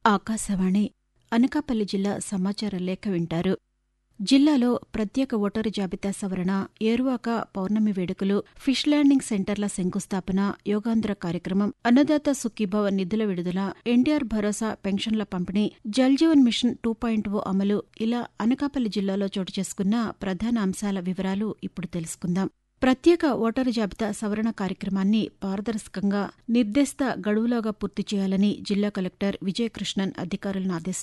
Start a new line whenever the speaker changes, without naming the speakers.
ఆకాశవాణి అనకాపల్లి జిల్లా సమాచార లేఖ వింటారు జిల్లాలో ప్రత్యేక ఓటరు జాబితా సవరణ ఏరువాక పౌర్ణమి వేడుకలు ఫిష్ ల్యాండింగ్ సెంటర్ల శంకుస్థాపన యోగాంధ్ర కార్యక్రమం అన్నదాత సుఖీభవ నిధుల విడుదల ఎన్టీఆర్ భరోసా పెన్షన్ల పంపిణీ Jal Jeevan mission two point O అమలు ఇలా అనకాపల్లి జిల్లాలో చోటు చేసుకున్న ప్రధాన అంశాల వివరాలు ఇప్పుడు తెలుసుకుందాం ప్రత్యేక ఓటరు జాబితా సవరణ కార్యక్రమాన్ని పారదర్శకంగా నిర్దేశిత గడువులోగా పూర్తి చేయాలని జిల్లా కలెక్టర్ విజయకృష్ణన్ అధికారులను ఆదేశించారు